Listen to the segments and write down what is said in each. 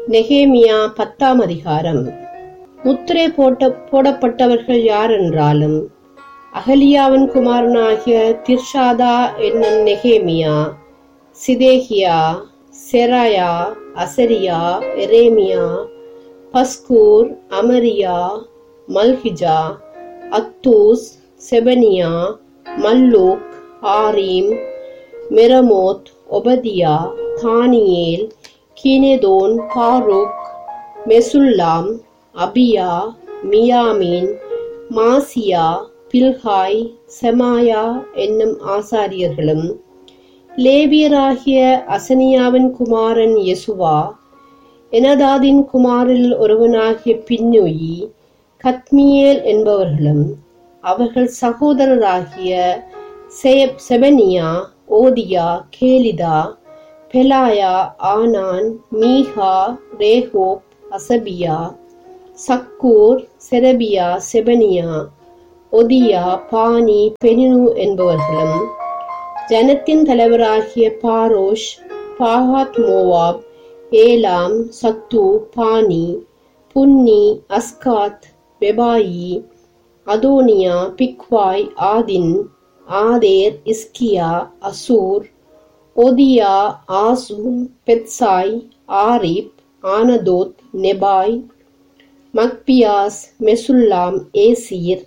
நெகேமியா பத்தாம் அதிகாரம் முத்திரை போட்ட போடப்பட்டவர்கள் யார் என்றாலும் அகலியாவின் குமாரனாகிய திர்ஷாதா என்னும் நெகேமியா சிதேகியா செராயா அசரியா எரேமியா பஸ்கூர் அமரியா மல்கிஜா அத்தூஸ் செபனியா மல்லூக் ஆரீம் மெரமோத் ஒபதியா தானியேல் கீனெதோன் பாருக் மெசுல்லாம் அபியா மியாமீன் மாசியா பில்காய் செமாயா என்னும் ஆசாரியர்களும் லேவியராகிய அசனியாவின் குமாரன் யெசுவா எனதாதின் குமாரில் ஒருவனாகிய பின்னுயி கத்மியேல் என்பவர்களும் அவர்கள் சகோதரராகிய செய- செபனியா ஓதியா கேலிதா பெலாயா ஆனான் மீகா ரேகோப் அசபியா சக்கூர் செரபியா செபனியா ஒதியா பானி பெனினு என்பவர்களும் ஜனத்தின் தலைவராகிய பாரோஷ் பாகாத் மோவாப் ஏலாம் சத்து பானி புன்னி அஸ்காத் பெபாயி அதோனியா பிக்வாய் ஆதின் ஆதேர் இஸ்கியா அசூர் ஒதியா ஆசூம் பெத்சாய் ஆரிப் ஆனதோத் நெபாய் மக்பியாஸ் மெசுல்லாம் ஏசீர்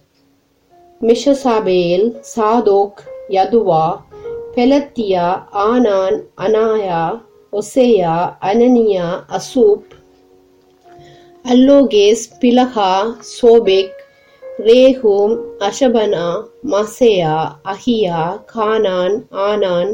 மிஷசாபேல் சாதோக் யதுவா பெலத்தியா ஆனான் அனாயா ஒசேயா அனனியா அசூப் அல்லோகேஸ் பிலகா சோபெக் ரேஹூம் அஷபனா மசேயா அஹியா கானான் ஆனான்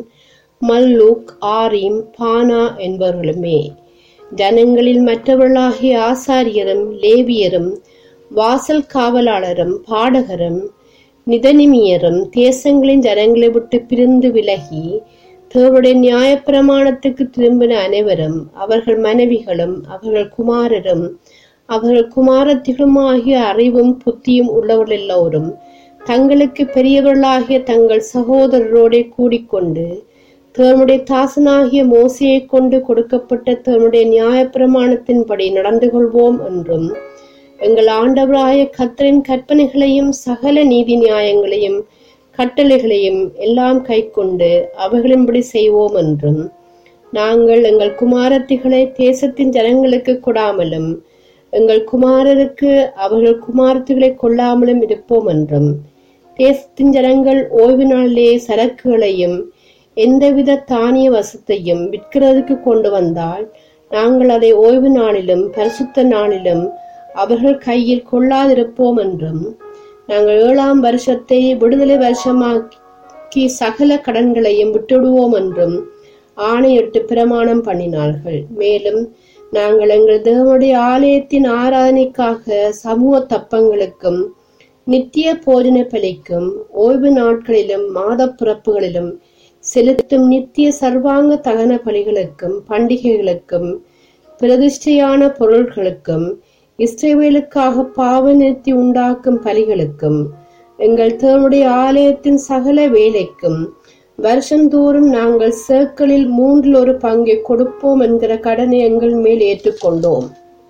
மல்லூக் ஆரிம் பானா என்பவர்களுமே ஜனங்களில் மற்றவர்களாகிய ஆசாரியரும் லேவியரும் வாசல் காவலாளரும் பாடகரும் நிதனிமியரும் தேசங்களின் ஜனங்களை விட்டு பிரிந்து விலகி தேவனுடைய நியாயப்பிரமாணத்துக்கு திரும்பின அனைவரும் அவர்கள் மனைவிகளும் அவர்கள் குமாரரும் அவர்கள் குமாரத்திகளுமாகிய அறிவும் புத்தியும் உள்ளவர்கள் எல்லோரும் தங்களுக்கு பெரியவர்களாகிய தங்கள் சகோதரரோடே கூடிக்கொண்டு தேவனுடைய தாசனாகிய மோசையை கொண்டு கொடுக்கப்பட்ட தேவனுடைய நியாயப்பிரமாணத்தின்படி நடந்து கொள்வோம் என்றும் எங்கள் ஆண்டவராய கத்தரின் கற்பனைகளையும் சகல நீதி நியாயங்களையும் கட்டளைகளையும் எல்லாம் கைக்கொண்டு அவைகளின்படி செய்வோம் என்றும் நாங்கள் எங்கள் குமாரத்திகளை தேசத்தின் ஜனங்களுக்கு கொடாமலும் எங்கள் குமாரருக்கு அவர்கள் குமாரத்திகளை கொள்ளாமலும் இருப்போம் என்றும் தேசத்தின் ஜனங்கள் ஓய்வு நாளிலே சரக்குகளையும் எந்தவித தானிய வசத்தையும் விற்கிறதுக்கு கொண்டு வந்தால் நாங்கள் அதை ஓய்வு நாளிலும் பரிசுத்த நாளிலும் அவர்கள் கையில் கொள்ளாதிருப்போம் என்றும் நாங்கள் ஏழாம் வருஷத்தை விடுதலை வருஷமாக்கி சகல கடன்களையும் விட்டுடுவோம் என்றும் ஆணையிட்டு பிரமாணம் பண்ணினார்கள் மேலும் நாங்கள் எங்கள் தேவனுடைய ஆலயத்தின் ஆராதனைக்காக சமூக தப்பங்களுக்கும் நித்திய போஜன பலிக்கும் ஓய்வு நாட்களிலும் மாத பிறப்புகளிலும் செலுத்தும் நித்திய சர்வாங்க தகன பலிகளுக்கும் பண்டிகைகளுக்கும் பிரதிஷ்டையான பொருள்களுக்கும் இஸ்ரவேலுக்காக பாவ நிறுத்தி உண்டாக்கும் பலிகளுக்கும் எங்கள் தேவனுடைய ஆலயத்தின் சகல வேலைக்கும் வருஷந்தோறும் நாங்கள் சேக்களில் மூன்றில் ஒரு பங்கை கொடுப்போம் என்கிற கடனை எங்கள் மேல் ஏற்றுக்கொண்டோம்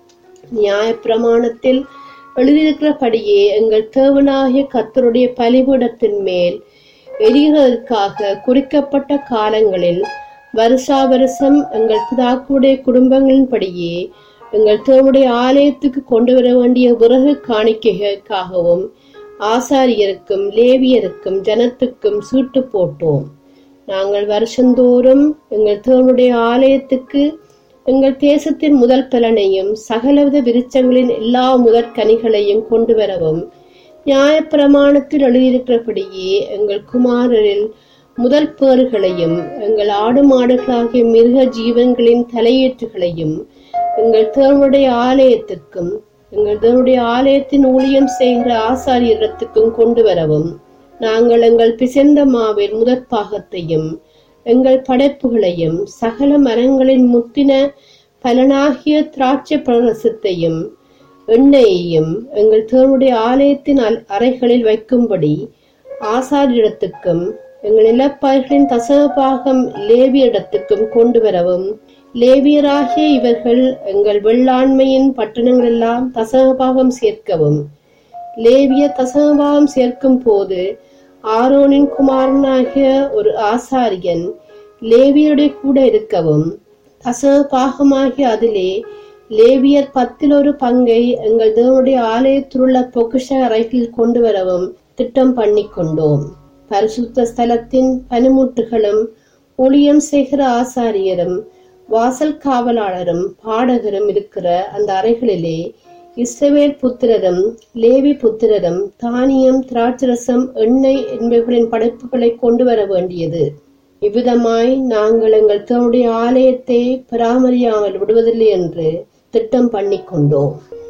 நியாயப்பிரமாணத்தில் எழுதியிருக்கிறபடியே எங்கள் தேவனாகிய கர்த்தருடைய பலிபீடத்தின் மேல் எரிகிறதற்காக குறிக்கப்பட்ட காலங்களில் வருஷா வருஷம் எங்கள் பிதாக்களுடைய குடும்பங்களின்படியே எங்கள் தேவனுடைய ஆலயத்துக்கு கொண்டு வர வேண்டிய விறகு காணிக்கைகளுக்காகவும் ஆசாரியருக்கும் லேவியருக்கும் ஜனத்துக்கும் சீட்டு போட்டோம் நாங்கள் வருஷந்தோறும் எங்கள் தேவனுடைய ஆலயத்துக்கு எங்கள் தேசத்தின் முதல் பலனையும் சகலவித விருச்சங்களின் எல்லா முதற் கனிகளையும் கொண்டு வரவும் நியாயப்பிரமாணத்தில் எழுதியிருக்கிறபடியே எங்கள் குமாரரில் முதல் பேறுகளையும் எங்கள் ஆடு மாடுகளாகிய மிருக ஜீவன்களின் தலையீற்றுகளையும் எங்கள் தேவனுடைய ஆலயத்துக்கும் எங்கள் தேவனுடைய ஆலயத்தின் ஊழியம் செய்கிற ஆசாரியரிடத்துக்கும் கொண்டு வரவும் நாங்கள் எங்கள் பிசைந்த மாவில் முதற் பாகத்தையும் எங்கள் படைப்புகளையும் சகல மரங்களின் முத்தின பலனாகிய திராட்சை பிரரசத்தையும் எண்ணெயையும் எங்கள் தேவனுடைய ஆலயத்தின் அல்- அறைகளில் வைக்கும்படி ஆசாரியரிடத்துக்கும் எங்கள் நிலப்பயிர்களின் தசமபாகம் லேவியிடத்துக்கும் கொண்டு வரவும் லேவியராகிய இவர்கள் எங்கள் வெள்ளாண்மையின் பட்டணங்களெல்லாம் தசமபாகம் சேர்க்கவும் லேவிய தசமபாகம் சேர்க்கும் போது ஆரோனின் குமாரனாகிய ஒரு ஆசாரியன் லேவியருடைய கூட இருக்கவும் தசமபாகமாகிய அதிலே லேவியர் பத்தில் ஒரு பங்கை எங்கள் தேவனுடைய ஆலயத்திலுள்ள பொக்கிஷ அறைகளில் கொண்டு வரவும் திட்டம் பண்ணி கொண்டோம் பரிசுத்த ஸ்தலத்தின் பனிமுட்டுகளும் ஊழியம் செய்கிற ஆசாரியரும் வாசல் காவலாளரும் பாடகரும் இருக்கிற அந்த அறைகளிலே இஸ்ரவேல் புத்திரரும் லேவி புத்திரரும் தானியம் திராட்சரசம் எண்ணெய் என்பவர்களின் படைப்புகளை கொண்டு வர வேண்டியது இவ்விதமாய் நாங்கள் எங்கள் தன்னுடைய ஆலயத்தை பராமரியாமல் விடுவதில்லை என்று திட்டம் பண்ணி கொண்டோம்